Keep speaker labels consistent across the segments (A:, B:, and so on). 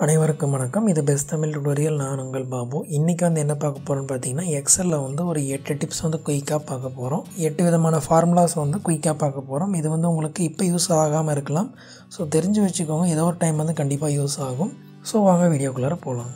A: அனைவருக்கும் வணக்கம் இது பெஸ்ட் தமிழ் டுடோரியல் நான் உங்கள் பாபு இன்றைக்கி வந்து என்ன பார்க்க போகிறோன்னு பார்த்தீங்கன்னா எக்ஸலில் வந்து ஒரு எட்டு டிப்ஸ் வந்து குயிக்காக பார்க்க போகிறோம் எட்டு விதமான ஃபார்முலாஸ் வந்து குயிக்காக பார்க்க போகிறோம் இது வந்து உங்களுக்கு இப்போ யூஸ் ஆகாமல் இருக்கலாம் ஸோ தெரிஞ்சு வச்சுக்கோங்க ஏதோ ஒரு டைம் வந்து கண்டிப்பாக யூஸ் ஆகும் ஸோ வாங்க வீடியோக்குள்ளார போகலாம்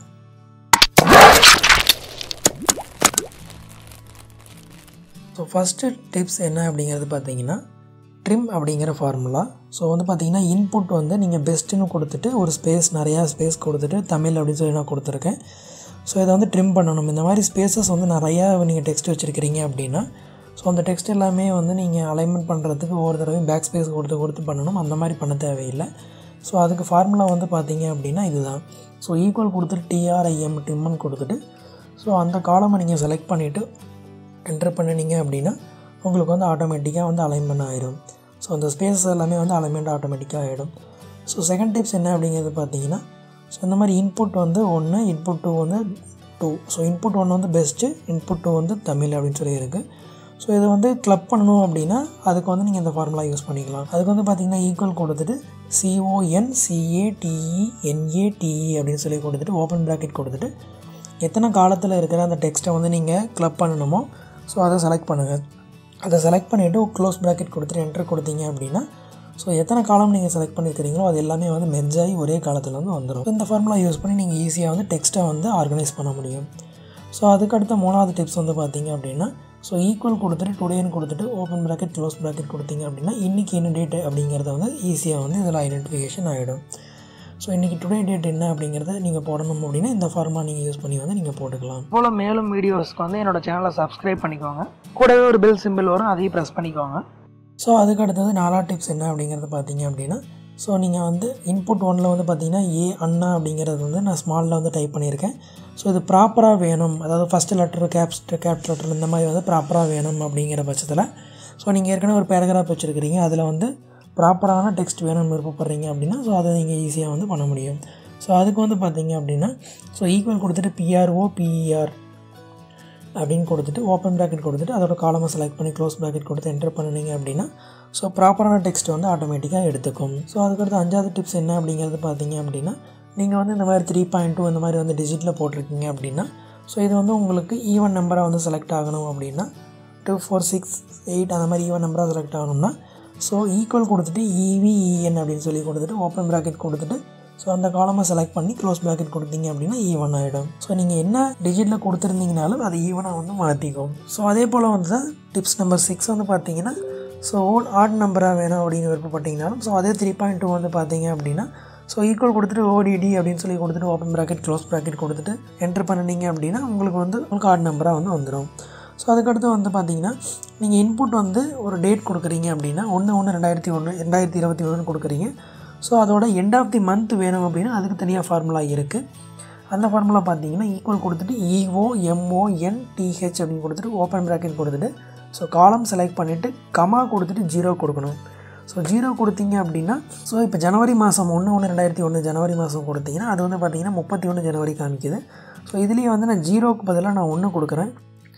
A: ஸோ ஃபஸ்ட்டு டிப்ஸ் என்ன அப்படிங்கிறது பார்த்தீங்கன்னா ட்ரிம் அப்படிங்கிற ஃபார்முலா ஸோ வந்து பார்த்தீங்கன்னா இன்புட் வந்து நீங்கள் பெஸ்ட்டுன்னு கொடுத்துட்டு ஒரு ஸ்பேஸ் நிறையா ஸ்பேஸ் கொடுத்துட்டு தமிழ் அப்படின்னு சொல்லி நான் கொடுத்துருக்கேன் ஸோ இதை வந்து ட்ரிம் பண்ணணும் இந்த மாதிரி ஸ்பேசஸ் வந்து நிறையா நீங்கள் டெக்ஸ்ட் வச்சுருக்கிறீங்க அப்படின்னா ஸோ அந்த டெக்ஸ்ட் எல்லாமே வந்து நீங்கள் அலைன்மெண்ட் பண்ணுறதுக்கு ஒவ்வொரு தடவையும் பேக் ஸ்பேஸ் கொடுத்து கொடுத்து பண்ணணும் அந்த மாதிரி பண்ண தேவையில்லை ஸோ அதுக்கு ஃபார்முலா வந்து பார்த்தீங்க அப்படின்னா இதுதான் ஸோ ஈக்குவல் கொடுத்துட்டு டிஆர்ஐஎம் டிம்னு கொடுத்துட்டு ஸோ அந்த காலமை நீங்கள் செலக்ட் பண்ணிவிட்டு என்டர் பண்ணினீங்க அப்படின்னா உங்களுக்கு வந்து ஆட்டோமேட்டிக்காக வந்து அலைன்மெண்ட் ஆகிடும் ஸோ அந்த ஸ்பேஸ் எல்லாமே வந்து அலைன்மெண்ட் ஆட்டோமேட்டிக்காக ஆகிடும் ஸோ செகண்ட் டிப்ஸ் என்ன அப்படிங்கிறது பார்த்தீங்கன்னா ஸோ இந்த மாதிரி இன்புட் வந்து ஒன்று இன்புட் டூ வந்து டூ ஸோ இன்புட் ஒன்று வந்து பெஸ்ட்டு இன்புட் டூ வந்து தமிழ் அப்படின்னு சொல்லி இருக்குது ஸோ இதை வந்து கிளப் பண்ணணும் அப்படின்னா அதுக்கு வந்து நீங்கள் இந்த ஃபார்முலா யூஸ் பண்ணிக்கலாம் அதுக்கு வந்து பார்த்தீங்கன்னா ஈக்குவல் கொடுத்துட்டு சிஓஎன் சிஏடிஇ என்ஏடிஇ அப்படின்னு சொல்லி கொடுத்துட்டு ஓப்பன் ப்ராக்கெட் கொடுத்துட்டு எத்தனை காலத்தில் இருக்கிற அந்த டெக்ஸ்ட்டை வந்து நீங்கள் கிளப் பண்ணணுமோ ஸோ அதை செலக்ட் பண்ணுங்கள் அதை செலக்ட் பண்ணிவிட்டு க்ளோஸ் ப்ராக்கெட் கொடுத்துட்டு என்ட்ரு கொடுத்தீங்க அப்படின்னா ஸோ எத்தனை காலம் நீங்கள் செலக்ட் பண்ணியிருக்கிறீங்களோ அது எல்லாமே வந்து மெர்ஜ் ஆகி ஒரே காலத்தில் வந்து வந்துடும் இந்த ஃபார்முலா யூஸ் பண்ணி நீங்கள் ஈஸியாக வந்து டெக்ஸ்ட்டை வந்து ஆர்கனைஸ் பண்ண முடியும் ஸோ அதுக்கடுத்த மூணாவது டிப்ஸ் வந்து பார்த்தீங்க அப்படின்னா ஸோ ஈக்குவல் கொடுத்துட்டு டுடேன்னு கொடுத்துட்டு ஓப்பன் ப்ராக்கெட் க்ளோஸ் ப்ராக்கெட் கொடுத்தீங்க அப்படின்னா இன்றைக்கி என்ன டேட் அப்படிங்கிறத வந்து ஈஸியாக வந்து இதில் ஐடென்டிஃபிகேஷன் ஆகிடும் ஸோ இன்றைக்கி டுடே டேட் என்ன அப்படிங்கிறத நீங்கள் போடணும் அப்படின்னா இந்த ஃபார்மா நீங்கள் யூஸ் பண்ணி வந்து நீங்கள் போட்டுக்கலாம்
B: போல் மேலும் வீடியோஸ்க்கு வந்து என்னோட சேனலை சப்ஸ்கிரைப் பண்ணிக்கோங்க கூடவே ஒரு பெல் சிம்பிள் வரும் அதையும் ப்ரெஸ் பண்ணிக்கோங்க
A: ஸோ அதுக்கு அடுத்தது நாலா டிப்ஸ் என்ன அப்படிங்கிறது பார்த்தீங்க அப்படின்னா ஸோ நீங்கள் வந்து இன்புட் ஒனில் வந்து பார்த்தீங்கன்னா ஏ அண்ணா அப்படிங்கிறது வந்து நான் ஸ்மாலில் வந்து டைப் பண்ணியிருக்கேன் ஸோ இது ப்ராப்பராக வேணும் அதாவது first letter caps cap letter இந்த மாதிரி வந்து ப்ராப்பராக வேணும் அப்படிங்கிற பட்சத்தில் ஸோ நீங்கள் ஏற்கனவே ஒரு பேராகிராஃப் வச்சுருக்கிறீங்க அதில் வந்து ப்ராப்பரான டெக்ஸ்ட் வேணும்னு விருப்பப்படுறீங்க அப்படின்னா ஸோ அதை நீங்கள் ஈஸியாக வந்து பண்ண முடியும் ஸோ அதுக்கு வந்து பார்த்தீங்க அப்படின்னா ஸோ ஈக்குவல் கொடுத்துட்டு பிஆர்ஓ பிஇஆர் அப்படின்னு கொடுத்துட்டு ஓப்பன் ப்ராக்கெட் கொடுத்துட்டு அதோட காலமை செலக்ட் பண்ணி க்ளோஸ் ப்ராக்கெட் கொடுத்து என்டர் பண்ணினீங்க அப்படின்னா ஸோ ப்ராப்பரான டெக்ஸ்ட் வந்து ஆட்டோமேட்டிக்காக எடுத்துக்கும் ஸோ அதுக்கடுத்து அஞ்சாவது டிப்ஸ் என்ன அப்படிங்கிறது பார்த்தீங்க அப்படின்னா நீங்கள் வந்து இந்த மாதிரி த்ரீ பாயிண்ட் டூ இந்த மாதிரி வந்து டிஜிட்டில் போட்டிருக்கீங்க அப்படின்னா ஸோ இது வந்து உங்களுக்கு ஈவன் நம்பராக வந்து செலக்ட் ஆகணும் அப்படின்னா டூ ஃபோர் சிக்ஸ் எயிட் அந்த மாதிரி ஈவன் நம்பராக செலக்ட் ஆகணும்னா ஸோ ஈக்குவல் கொடுத்துட்டு இவிஇஎன் அப்படின்னு சொல்லி கொடுத்துட்டு ஓப்பன் ப்ராக்கெட் கொடுத்துட்டு ஸோ அந்த காலமை செலக்ட் பண்ணி க்ளோஸ் ப்ராக்கெட் கொடுத்தீங்க அப்படின்னா ஈவன் ஆகிடும் ஸோ நீங்கள் என்ன டிஜிட்டில் கொடுத்துருந்தீங்கனாலும் அது ஈவனாக வந்து மாற்றிக்கும் ஸோ அதே போல் வந்து தான் டிப்ஸ் நம்பர் சிக்ஸ் வந்து பார்த்தீங்கன்னா ஸோ ஓன் ஆட் நம்பராக வேணும் அப்படின்னு விருப்பப்பட்டீங்கனாலும் ஸோ அதே த்ரீ பாயிண்ட் டூ வந்து பார்த்தீங்க அப்படின்னா ஸோ ஈக்குவல் கொடுத்துட்டு ஓடிடி அப்படின்னு சொல்லி கொடுத்துட்டு ஓப்பன் ப்ராக்கெட் க்ளோஸ் ப்ராக்கெட் கொடுத்துட்டு என்டர் பண்ணினீங்க அப்படின்னா உங்களுக்கு வந்து உங்களுக்கு ஆட் நம்பராக வந்து வந்துடும் ஸோ அதுக்கடுத்து வந்து பார்த்தீங்கன்னா நீங்கள் இன்புட் வந்து ஒரு டேட் கொடுக்குறீங்க அப்படின்னா ஒன்று ஒன்று ரெண்டாயிரத்தி ஒன்று ரெண்டாயிரத்தி இருபத்தி ஒன்றுன்னு கொடுக்குறீங்க ஸோ அதோட எண்ட் ஆஃப் தி மந்த் வேணும் அப்படின்னா அதுக்கு தனியாக ஃபார்முலா இருக்குது அந்த ஃபார்முலா பார்த்தீங்கன்னா ஈக்குவல் கொடுத்துட்டு இஓ எம்ஓஎன் டிஹெச் அப்படின்னு கொடுத்துட்டு ஓப்பன் ப்ராக்கெட் கொடுத்துட்டு ஸோ காலம் செலக்ட் பண்ணிவிட்டு கமா கொடுத்துட்டு ஜீரோ கொடுக்கணும் ஸோ ஜீரோ கொடுத்தீங்க அப்படின்னா ஸோ இப்போ ஜனவரி மாதம் ஒன்று ஒன்று ரெண்டாயிரத்தி ஒன்று ஜனவரி மாதம் கொடுத்தீங்கன்னா அது வந்து பார்த்தீங்கன்னா முப்பத்தி ஒன்று ஜனவரி காமிக்குது ஸோ இதுலேயே வந்து நான் ஜீரோக்கு பதிலாக நான் ஒன்று கொடுக்குறேன்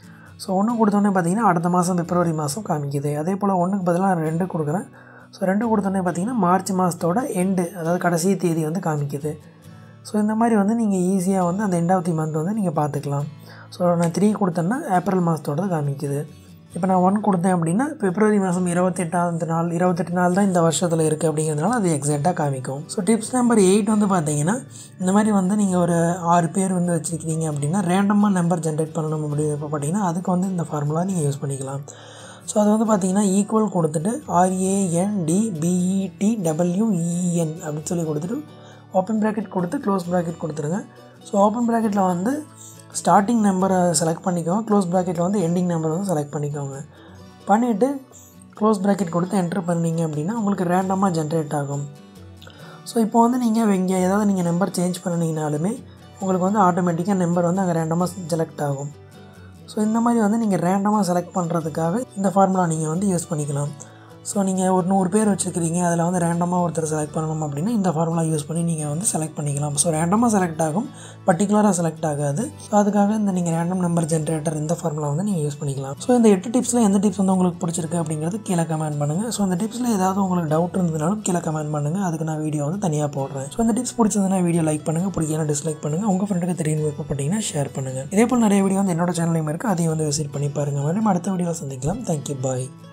A: ஸோ ஒன்று கொடுத்தோன்னே பார்த்தீங்கன்னா அடுத்த மாதம் பிப்ரவரி மாதம் காமிக்குது அதே போல் ஒன்றுக்கு பதிலாக நான் ரெண்டு கொடுக்குறேன் ஸோ ரெண்டு கொடுத்தோன்னே பார்த்தீங்கன்னா மார்ச் மாதத்தோட எண்டு அதாவது கடைசி தேதி வந்து காமிக்குது ஸோ இந்த மாதிரி வந்து நீங்கள் ஈஸியாக வந்து அந்த எண்ட் ஆஃப் தி மந்த் வந்து நீங்கள் பார்த்துக்கலாம் ஸோ நான் த்ரீ கொடுத்தேன்னா ஏப்ரல் மாதத்தோட காமிக்குது இப்போ நான் ஒன் கொடுத்தேன் அப்படின்னா பிப்ரவரி மாதம் இருபத்தெட்டாவது நாள் இருபத்தெட்டு நாள் தான் இந்த வருஷத்தில் இருக்குது அப்படிங்கிறதுனால அது எக்ஸாக்டாக காமிக்கும் ஸோ டிப்ஸ் நம்பர் எயிட் வந்து பார்த்தீங்கன்னா இந்த மாதிரி வந்து நீங்கள் ஒரு ஆறு பேர் வந்து வச்சுருக்கிறீங்க அப்படின்னா ரேண்டமாக நம்பர் ஜென்ரேட் பண்ணணும் அப்படி இப்போ பார்த்தீங்கன்னா அதுக்கு வந்து இந்த ஃபார்முலா நீங்கள் யூஸ் பண்ணிக்கலாம் ஸோ அது வந்து பார்த்தீங்கன்னா ஈக்குவல் கொடுத்துட்டு ஆர்ஏஎன்டி பிஇடி டபிள்யூஇஎன் அப்படின்னு சொல்லி கொடுத்துட்டு ஓப்பன் ப்ராக்கெட் கொடுத்து க்ளோஸ் ப்ராக்கெட் கொடுத்துருங்க ஸோ ஓப்பன் ப்ராக்கெட்டில் வந்து ஸ்டார்டிங் நம்பரை செலக்ட் பண்ணிக்கோங்க க்ளோஸ் ப்ராக்கெட்டில் வந்து எண்டிங் நம்பர் வந்து செலக்ட் பண்ணிக்கோங்க பண்ணிவிட்டு க்ளோஸ் ப்ராக்கெட் கொடுத்து என்ட்ரு பண்ணீங்க அப்படின்னா உங்களுக்கு ரேண்டமாக ஜென்ரேட் ஆகும் ஸோ இப்போ வந்து நீங்கள் இங்கே ஏதாவது நீங்கள் நம்பர் சேஞ்ச் பண்ணினீங்கனாலுமே உங்களுக்கு வந்து ஆட்டோமேட்டிக்காக நம்பர் வந்து அங்கே ரேண்டமாக செலக்ட் ஆகும் ஸோ இந்த மாதிரி வந்து நீங்கள் ரேண்டமாக செலக்ட் பண்ணுறதுக்காக இந்த ஃபார்முலா நீங்கள் வந்து யூஸ் பண்ணிக்கலாம் ஸோ நீங்கள் ஒரு நூறு பேர் வச்சுருக்கிறீங்க அதில் வந்து ரேண்டமாக ஒருத்தர் செலக்ட் பண்ணணும் அப்படின்னா இந்த ஃபார்முலா யூஸ் பண்ணி நீங்கள் வந்து செலக்ட் பண்ணிக்கலாம் ஸோ ரேண்டமாக செலக்ட் ஆகும் பர்டிகுலராக செலக்ட் ஆகாது ஸோ அதுக்காக இந்த நீங்கள் ரேண்டம் நம்பர் ஜென்ரேட்டர் இந்த ஃபார்முலா வந்து நீங்கள் யூஸ் பண்ணிக்கலாம் ஸோ இந்த எட்டு டிப்ஸில் எந்த டிப்ஸ் வந்து உங்களுக்கு பிடிச்சிருக்கு அப்படிங்கிறது கீழே கமெண்ட் பண்ணுங்கள் ஸோ இந்த டிப்ஸில் ஏதாவது உங்களுக்கு டவுட் இருந்ததுனாலும் கீழே கமெண்ட் பண்ணுங்கள் அதுக்கு நான் வீடியோ வந்து தனியாக போடுறேன் ஸோ இந்த டிப்ஸ் பிடிச்சதுன்னா வீடியோ லைக் பண்ணுங்கள் பிடிக்கலாம் டிஸ்லைக் பண்ணுங்கள் உங்கள் ஃப்ரெண்டுக்கு தெரியும் விருப்பப்பட்டீங்கன்னா ஷேர் பண்ணுங்கள் இதே போல் நிறைய வீடியோ வந்து என்னோட சேனலையும் இருக்குது அதையும் வந்து விசிட் பண்ணி பாருங்கள் மறுபடியும் அடுத்த வீடியோவில் சந்திக்கலாம் தேங்க்யூ பாய்